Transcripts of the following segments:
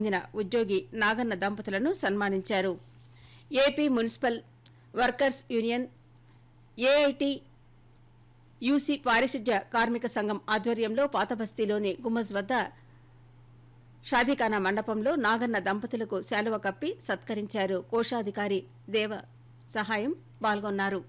చెందిన ఉద్యోగి నాగన్న దంపతులను సన్మానించారు AP municipal workers union AITUC పారిశుధ్య కార్మిక సంఘం ఆధ్వర్యంలో పాతబస్తీలోని గుమ్మజ్ వద్ద షాదీఖానా మండపంలో నాగన్న దంపతులకు శాలువ కప్పి సత్కరించారు కోశాధికారి దేవ సహాయం పాల్గొన్నారు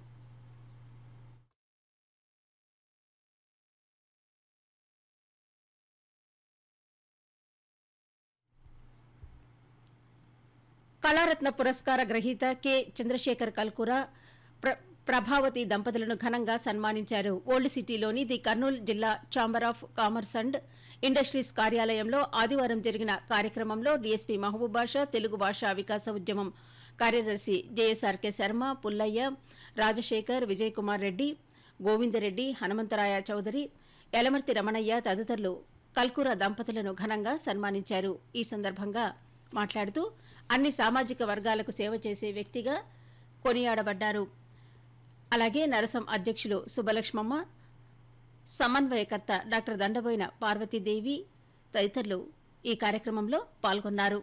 కళారత్న పురస్కార గ్రహీత కె చంద్రశేఖర్ కల్కుర ప్ర ప్రభావతి దంపతులను ఘనంగా సన్మానించారు ఓల్డ్ సిటీలోని ది కర్నూలు జిల్లా chamber of commerce and industries కార్యాలయంలో ఆదివారం జరిగిన కార్యక్రమంలో డీఎస్పీ మహబూబ్ బాషా తెలుగు భాషా వికాస ఉద్యమం కార్యదర్శి జేఎస్ఆర్కే శర్మ పుల్లయ్య రాజశేఖర్ విజయ్ కుమార్ రెడ్డి గోవిందరెడ్డి హనుమంతరాయ చౌదరి యలమర్తి రమణయ్య తదితరులు కల్కుర దంపతులను ఘనంగా సన్మానించారు ఈ సందర్భంగా మాట్లాడుతూ అన్ని సామాజిక వర్గాలకు సేవ చేసే వ్యక్తిగా కొనియాడబడ్డారు అలాగే నరసం అధ్యక్షులు సుబ్బలక్ష్మమ్మ సమన్వయకర్త డాక్టర్ దండబోయిన పార్వతీదేవి తదితరులు ఈ కార్యక్రమంలో పాల్గొన్నారు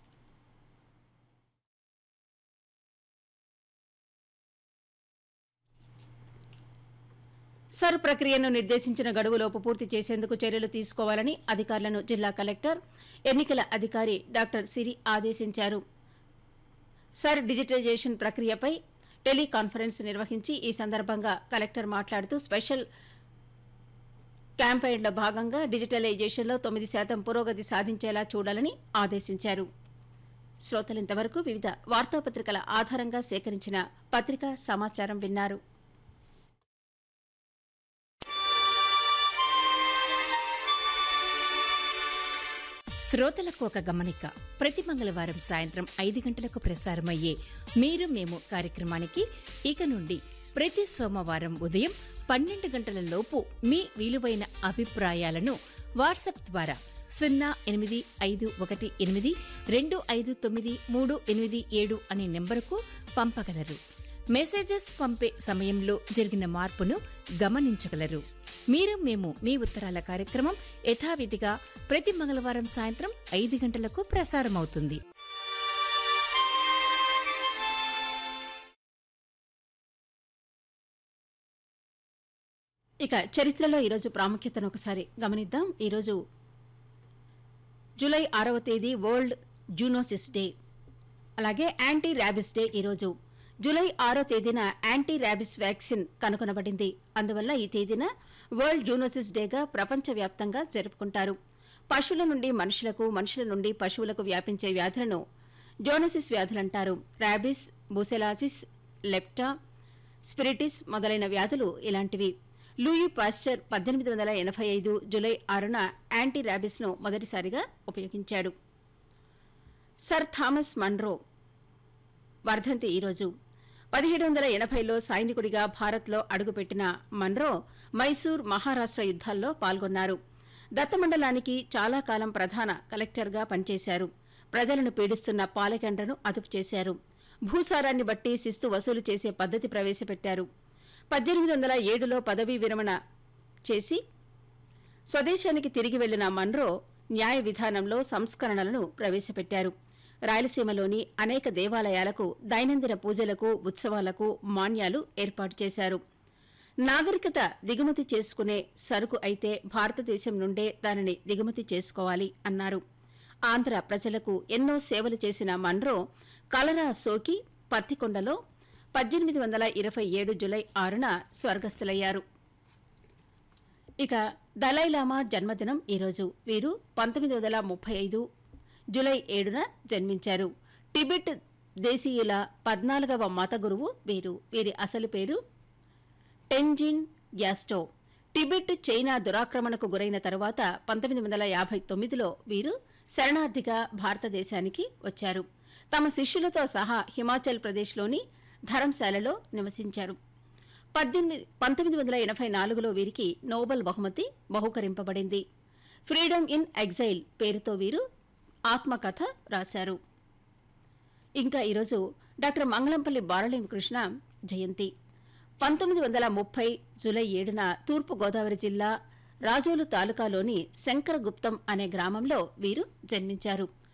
సర్ ప్రక్రియను నిర్దేశించిన గడువులోపు పూర్తి చేసేందుకు చర్యలు తీసుకోవాలని అధికారులను జిల్లా కలెక్టర్ ఎన్నికల అధికారి డాక్టర్ సిరి ఆదేశించారు సర్ డిజిటైజేషన్ ప్రక్రియపై టెలికాన్ఫరెన్స్ నిర్వహించి ఈ సందర్భంగా కలెక్టర్ మాట్లాడుతూ స్పెషల్ క్యాంపెయిన్లో భాగంగా డిజిటలైజేషన్లో తొమ్మిది శాతం పురోగతి సాధించేలా చూడాలని ఆదేశించారు శ్రోతలింతవరకు వివిధ వార్తాపత్రికల ఆధారంగా సేకరించిన పత్రికా సమాచారం విన్నారు శ్రోతలకు ఒక గమనిక ప్రతి మంగళవారం సాయంత్రం ఐదు గంటలకు ప్రసారమయ్యే మీరు మేము కార్యక్రమానికి ఇక నుండి ప్రతి సోమవారం ఉదయం పన్నెండు గంటల లోపు మీ విలువైన అభిప్రాయాలను వాట్సాప్ ద్వారా సున్నా ఎనిమిది ఐదు ఒకటి ఎనిమిది రెండు ఐదు తొమ్మిది మూడు ఎనిమిది ఏడు అనే నెంబరుకు పంపగలరు మెసేజెస్ పంపే సమయంలో జరిగిన మార్పును గమనించగలరు మీరు మేము మీ ఉత్తరాల కార్యక్రమం యథావిధిగా ప్రతి మంగళవారం సాయంత్రం ఐదు గంటలకు ప్రసారమవుతుంది ఇక చరిత్రలో ఈరోజు ప్రాముఖ్యతను ఒకసారి గమనిద్దాం ఈరోజు జూలై ఆరవ తేదీ వరల్డ్ జూనోసిస్ డే అలాగే యాంటీ ర్యాబిస్ డే ఈరోజు జూలై ఆరో తేదీన యాంటీ ర్యాబిస్ వ్యాక్సిన్ కనుగొనబడింది అందువల్ల ఈ తేదీన వరల్డ్ జూనోసిస్ డేగా ప్రపంచవ్యాప్తంగా జరుపుకుంటారు పశువుల నుండి మనుషులకు మనుషుల నుండి పశువులకు వ్యాపించే వ్యాధులను జోనోసిస్ వ్యాధులంటారు ర్యాబిస్ బుసెలాసిస్ లెప్టా స్పిరిటిస్ మొదలైన వ్యాధులు ఇలాంటివి లూయి పాస్చర్ పద్దెనిమిది వందల ఎనభై ఐదు జులై ఆరున యాంటీ ర్యాబిస్ను మొదటిసారిగా ఉపయోగించాడు సర్ థామస్ మన్రో వర్ధంతి ఈరోజు పదిహేడు వందల ఎనభైలో సైనికుడిగా భారత్లో అడుగుపెట్టిన మన్రో మైసూర్ మహారాష్ట్ర యుద్ధాల్లో పాల్గొన్నారు దత్తమండలానికి చాలా కాలం ప్రధాన కలెక్టర్గా పనిచేశారు ప్రజలను పీడిస్తున్న పాలకెండ్రను అదుపు చేశారు భూసారాన్ని బట్టి శిస్తు వసూలు చేసే పద్ధతి ప్రవేశపెట్టారు పద్దెనిమిది వందల ఏడులో పదవీ విరమణ చేసి స్వదేశానికి తిరిగి వెళ్లిన మన్రో న్యాయ విధానంలో సంస్కరణలను ప్రవేశపెట్టారు రాయలసీమలోని అనేక దేవాలయాలకు దైనందిన పూజలకు ఉత్సవాలకు మాన్యాలు ఏర్పాటు చేశారు నాగరికత దిగుమతి చేసుకునే సరుకు అయితే భారతదేశం నుండే దానిని దిగుమతి చేసుకోవాలి అన్నారు ఆంధ్ర ప్రజలకు ఎన్నో సేవలు చేసిన మన్రో కలరా సోకి పత్తికొండలో పద్దెనిమిది వందల ఇరవై ఏడు జులై ఆరున స్వర్గస్థులయ్యారు ఇక దలైలామా జన్మదినం ఈరోజు వీరు పంతొమ్మిది వందల ముప్పై ఐదు జులై ఏడున జన్మించారు టిబెట్ దేశీయుల పద్నాలుగవ మత గురువు వీరు వీరి అసలు పేరు టెన్జిన్ గ్యాస్టో టిబెట్ చైనా దురాక్రమణకు గురైన తరువాత పంతొమ్మిది వందల యాభై తొమ్మిదిలో వీరు శరణార్థిగా భారతదేశానికి వచ్చారు తమ శిష్యులతో సహా హిమాచల్ ప్రదేశ్లోని ధర్మశాలలో నివసించారు పద్దెనిమిది పంతొమ్మిది వందల ఎనభై నాలుగులో వీరికి నోబెల్ బహుమతి బహుకరింపబడింది ఫ్రీడమ్ ఇన్ ఎగ్జైల్ పేరుతో వీరు ఆత్మకథ రాశారు ఇంకా ఈరోజు డాక్టర్ మంగళంపల్లి బారళం కృష్ణ జయంతి పంతొమ్మిది వందల ముప్పై జూలై ఏడున తూర్పు గోదావరి జిల్లా రాజోలు తాలూకాలోని శంకరగుప్తం అనే గ్రామంలో వీరు జన్మించారు